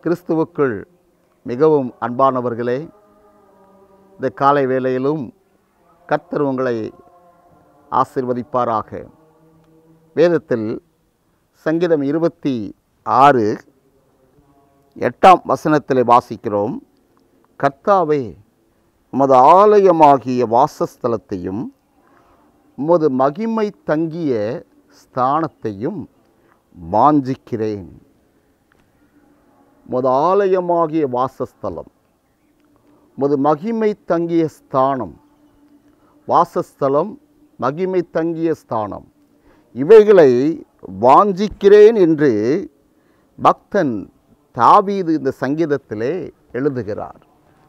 கிறிஸ்துவுக்குள் மிகவும் அன்பானவர்களே இந்த காலை வேளையிலும் கர்த்தர் உங்களை ஆசிர்வதிப்பாராக வேதத்தில் சங்கீதம் இருபத்தி ஆறு எட்டாம் வசனத்தில் வாசிக்கிறோம் கர்த்தாவே உமது ஆலயமாகிய வாசஸ்தலத்தையும் உமது மகிமை தங்கிய ஸ்தானத்தையும் வாஞ்சிக்கிறேன் உமது ஆலயமாகிய வாசஸ்தலம் உமது மகிமை தங்கிய ஸ்தானம் வாசஸ்தலம் மகிமை தங்கிய ஸ்தானம் இவைகளை வாஞ்சிக்கிறேன் என்று பக்தன் தாவீது இந்த சங்கீதத்திலே எழுதுகிறார்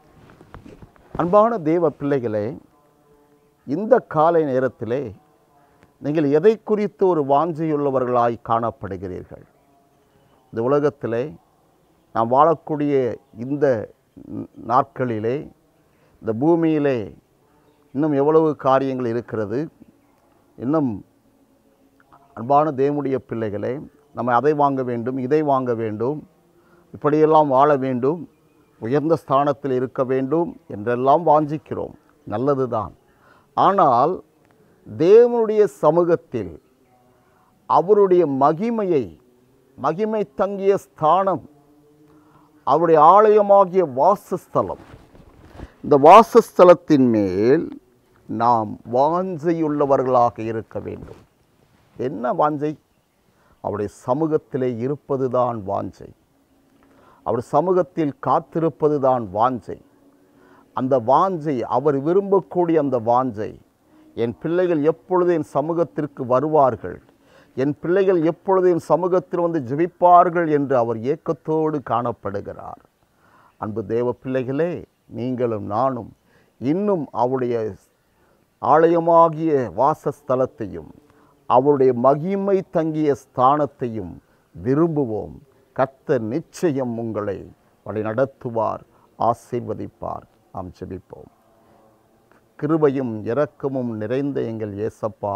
அன்பான தேவ பிள்ளைகளே இந்த காலை நேரத்திலே நீங்கள் எதை குறித்து ஒரு வாஞ்சையுள்ளவர்களாய் காணப்படுகிறீர்கள் இந்த உலகத்திலே நாம் வாழக்கூடிய இந்த நாட்களிலே இந்த பூமியிலே இன்னும் எவ்வளவு காரியங்கள் இருக்கிறது இன்னும் அன்பான தேவனுடைய பிள்ளைகளே நம்ம அதை வாங்க வேண்டும் இதை வாங்க வேண்டும் இப்படியெல்லாம் வாழ வேண்டும் உயர்ந்த ஸ்தானத்தில் இருக்க வேண்டும் என்றெல்லாம் வாஞ்சிக்கிறோம் நல்லது தான் ஆனால் தேவனுடைய சமூகத்தில் அவருடைய மகிமையை மகிமை தங்கிய ஸ்தானம் அவருடைய ஆலயமாகிய வாசஸ்தலம் இந்த வாசஸ்தலத்தின் மேல் நாம் வாஞ்சையுள்ளவர்களாக இருக்க வேண்டும் என்ன வாஞ்சை அவருடைய சமூகத்திலே இருப்பதுதான் வாஞ்சை அவர் சமூகத்தில் காத்திருப்பதுதான் வாஞ்சை அந்த வாஞ்சை அவர் விரும்பக்கூடிய அந்த வாஞ்சை என் பிள்ளைகள் எப்பொழுது என் சமூகத்திற்கு வருவார்கள் என் பிள்ளைகள் எப்பொழுது என் சமூகத்தில் வந்து ஜெபிப்பார்கள் என்று அவர் ஏக்கத்தோடு காணப்படுகிறார் அன்பு தேவ பிள்ளைகளே நீங்களும் நானும் இன்னும் அவருடைய ஆலயமாகிய வாசஸ்தலத்தையும் அவருடைய மகிமை தங்கிய ஸ்தானத்தையும் விரும்புவோம் கர்த்தர் நிச்சயம் உங்களை வழி நடத்துவார் ஆசீர்வதிப்பார் நாம் ஜெபிப்போம் கிருபையும் இரக்கமும் நிறைந்த எங்கள் ஏசப்பா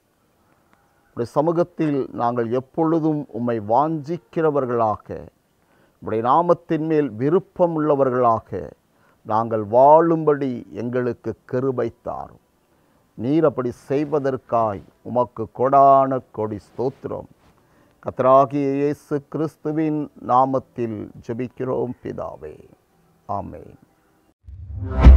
உடைய சமூகத்தில் நாங்கள் எப்பொழுதும் உம்மை வாஞ்சிக்கிறவர்களாக உடைய நாமத்தின் மேல் விருப்பம் உள்ளவர்களாக நாங்கள் வாழும்படி எங்களுக்கு கிருபை தாரும் நீர் அப்படி செய்வதற்காய் உமக்கு கொடான கொடி ஸ்தோத்திரம் கத்தராகிய இயேசு கிறிஸ்துவின் நாமத்தில் ஜெபிக்கிறோம் பிதாவே ஆமென்